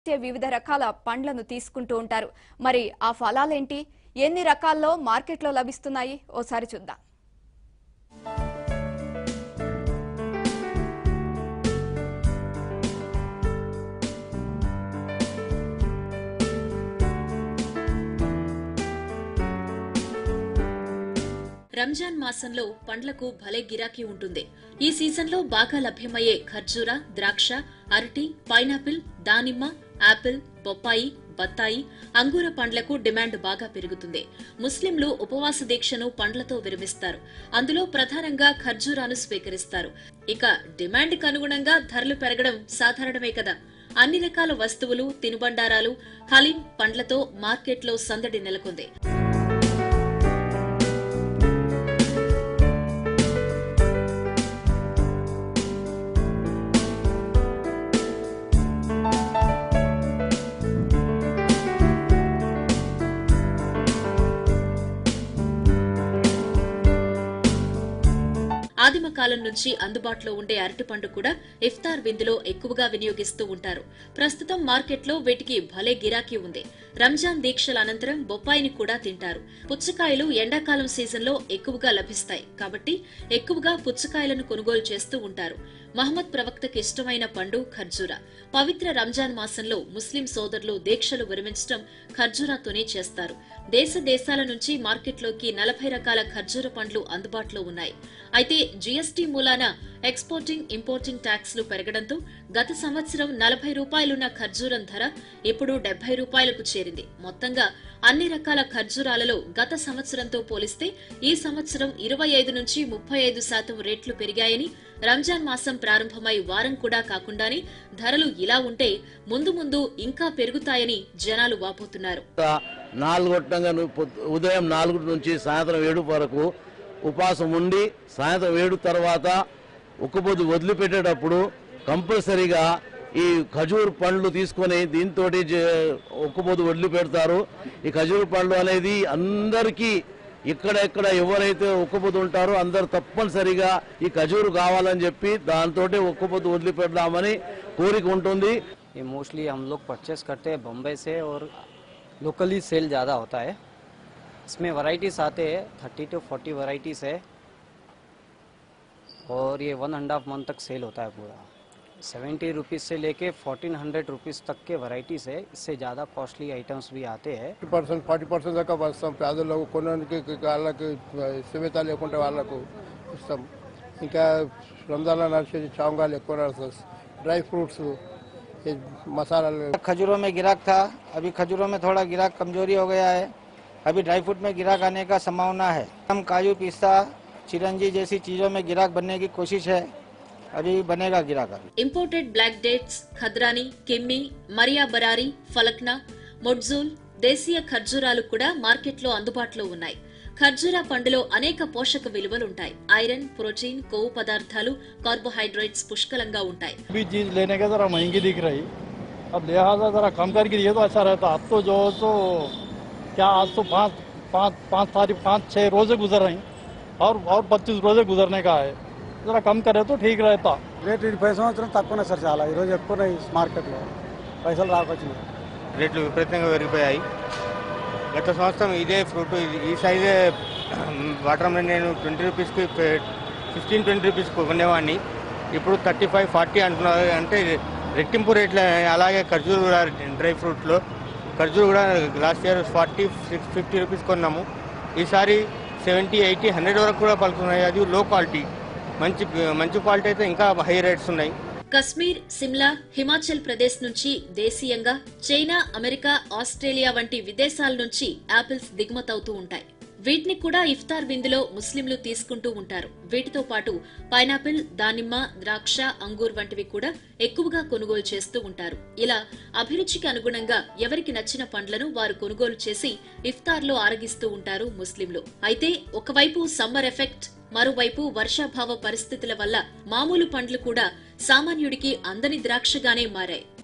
వచ్చే వివిధ రకాల పండ్లను తీసుకుంటూ ఉంటారు మరి ఆ ఫలాలేంటి ఎన్ని రకాల్లో మార్కెట్లో లభిస్తున్నాయి ఓసారి చూద్దాం రంజాన్ మాసంలో పండ్లకు భలే గిరాకీ ఉంటుంది ఈ సీజన్లో బాగా లభ్యమయ్యే ఖర్జూర ద్రాక్ష అరటి పైనాపిల్ దానిమ్మ యాపిల్ బొప్పాయి బత్తాయి అంగూర పండ్లకు డిమాండ్ బాగా పెరుగుతుంది ముస్లింలు ఉపవాస దీక్షను పండ్లతో విరమిస్తారు అందులో ప్రధానంగా ఖర్జూరాను స్వీకరిస్తారు ఇక డిమాండ్కి అనుగుణంగా ధరలు పెరగడం సాధారణమే కదా అన్ని రకాల వస్తువులు తినుబండారాలు హలీం పండ్లతో మార్కెట్లో సందడి నెలకొంది ఆదిమ కాలం నుంచి అందుబాటులో ఉండే అరటిపండు కూడా ఇఫ్తార్ విందులో ఎక్కువగా వినియోగిస్తూ ఉంటారు ప్రస్తుతం మార్కెట్లో వీటికి భలే గిరాకీ ఉంది రంజాన్ దీక్షల అనంతరం బొప్పాయిని కూడా తింటారు పుచ్చకాయలు ఎండాకాలం సీజన్లో ఎక్కువగా లభిస్తాయి కాబట్టి ఎక్కువగా పుచ్చకాయలను కొనుగోలు చేస్తూ ఉంటారు మహమ్మద్ ప్రవక్తకి ఇష్టమైన పండు ఖర్జూర పవిత్ర రంజాన్ మాసంలో ముస్లిం సోదరులు దీక్షలు విరమించడం ఖర్జూరాతోనే చేస్తారు దేశ దేశాల నుంచి మార్కెట్లోకి నలభై రకాల ఖర్జూర పండ్లు అందుబాటులో ఉన్నాయి అయితే జీఎస్టీ మూలాన ఎక్స్పోర్టింగ్ ఇంపోర్టింగ్ ట్యాక్స్లు పెరగడంతో గత సంవత్సరం నలభై రూపాయలున్న ఖర్జూరం ధర ఇప్పుడు డెబ్బై రూపాయలకు చేరింది మొత్తంగా అన్ని రకాల ఖర్జూరాలలో గత సంవత్సరంతో పోలిస్తే ఈ సంవత్సరం ఇరవై ఐదు నుంచి ముప్పై ఐదు శాతం రేట్లు పెరిగాయని రంజాన్ మాసం ప్రారంభమై వారం కూడా కాకుండానే ధరలు ఇలా ఉంటే ముందు ముందు ఇంకా పెరుగుతాయని జనాలు వాపోతున్నారు నాలుగు గొట్టంగా ను- పొద్దు- ఉదయం నాలుగు నుంచి సాయంత్రం ఏడు వరకు ఉపవాసం ఉండి సాయంత్రం ఏడు తర్వాత ఒక్కపొద్దు వదిలిపెట్టేటప్పుడు కంపల్సరీగా ఈ ఖజూర్ పండ్లు తీసుకొని దీంతో ఒక్కపొద్దు వదిలిపెడతారు ఈ ఖజూర్ పండ్లు అనేది అందరికీ ఇక్కడ ఎవరైతే ఒక్కపొద్దు ఉంటారో అందరు తప్పనిసరిగా ఈ ఖజూరు కావాలని చెప్పి దాంతో ఒక్కపొద్దు వదిలిపెడదామని కోరిక ఉంటుంది ये मोस्टली हम लोग परचेस करते हैं बम्बई से और लोकली सेल ज़्यादा होता है इसमें वैरायटीज आते हैं थर्टी टू फोर्टी वैरायटीज है और ये वन एंड हाफ मंथ तक सेल होता है पूरा सेवेंटी रुपीज़ से लेके फोर्टीन हंड्रेड रुपीज़ तक के वैरायटीज़ है इससे ज़्यादा कॉस्टली आइटम्स भी आते हैं ఫిఫ్టీ పర్సెంట్ ఫార్టీ పర్సెంట్ దాకా వస్తాం పేదలకు కొనడానికి వాళ్ళకి సువిత లేకుంటే వాళ్ళకు ఇస్తాం ఇంకా రంజాన్లో నడిచేది చాంగాలు ఎక్కువ నడుస్తుంది డ్రై ఫ్రూట్స్ ఈ మసాలాలు खजूरों में गिराक था अभी खजूरों में थोड़ा गिराक कमजोरी हो गया है अभी ड्राई फ्रूट में गिराक आने का संभावना है हम काजू पिस्ता चिरंजी जैसी चीज़ों में गिराक बनने की कोशिश है अभी बनेगा गिराक अभी ఇంపోర్టెడ్ బ్లాక్ డేట్స్ ఖద్రాని కిమ్మి మరియా బరారి ఫలక్నా మొడ్జూల్ దేశీయ ఖర్జూరాలు కూడా మార్కెట్లో అందుబాటులో ఉన్నాయి ఖర్జూరా పండులో అనేక పోషక విలువలుంటాయి ఐరన్ ప్రోటీన్ కొవ్వు పదార్థాలు కార్బోహైడ్రేట్స్ పుష్కలంగా ఉంటాయి भी चीज लेने के जरा महंगी दिख रही अब लिहाजा जरा कम करके दिए तो अच्छा रहता अब तो जो तो क्या आज तो पाँच पाँच पाँच तारीख पाँच छः रोजे गुजर रही और और पच्चीस रोजे गुजरने का है जरा कम करे तो ठीक रहता రేట్ ఇది పై సంవత్సరం తక్కువనే సార్ చాలా ఈరోజు ఎక్కువనే మార్కెట్లో పైసలు రాకొచ్చినాయి రేట్లు విపరీతంగా పెరిగిపోయాయి గత సంవత్సరం ఇదే ఫ్రూట్ ఇది- ఈ సైజే వాటర్ మెలన్ నేను ట్వంటీ రూపీస్కి ఫిఫ్టీన్ ట్వంటీ రూపీస్కి కొనేవాడిని ఇప్పుడు థర్టీ ఫైవ్ ఫార్టీ అంటున్నారు అంటే రెట్టింపు రేట్లు అలాగే ఖర్జూరు కూడా డ్రై ఫ్రూట్లో ఖర్జూరు కూడా last year forty six fifty rupees కొన్నాము ఈసారి సెవెంటీ ఎయిటీ హండ్రెడ్ వరకు కూడా పలుకుతున్నాయి అది లో క్వాలిటీ మంచి మంచి క్వాలిటీ అయితే ఇంకా హై రేట్స్ ఉన్నాయి కశ్మీర్ సిమ్లా హిమాచల్ ప్రదేశ్ నుంచి దేశీయంగా చైనా అమెరికా ఆస్ట్రేలియా వంటి విదేశాల నుంచి యాపిల్స్ దిగుమతవుతూ ఉంటాయి వీటిని కూడా ఇఫ్తార్ విందులో ముస్లింలు తీసుకుంటూ ఉంటారు వీటితో పాటు పైనాపిల్ దానిమ్మ ద్రాక్ష అంగూర్ వంటివి కూడా ఎక్కువగా కొనుగోలు చేస్తూ ఉంటారు ఇలా అభిరుచికి అనుగుణంగా ఎవరికి నచ్చిన పండ్లను వారు కొనుగోలు చేసి ఇఫ్తార్లో ఆరగిస్తూ ఉంటారు ముస్లింలు అయితే ఒకవైపు సమ్మర్ ఎఫెక్ట్ మరోవైపు వర్షాభావ పరిస్థితుల వల్ల మామూలు పండ్లు కూడా సామాన్యుడికి అందని ద్రాక్షగానే మారాయి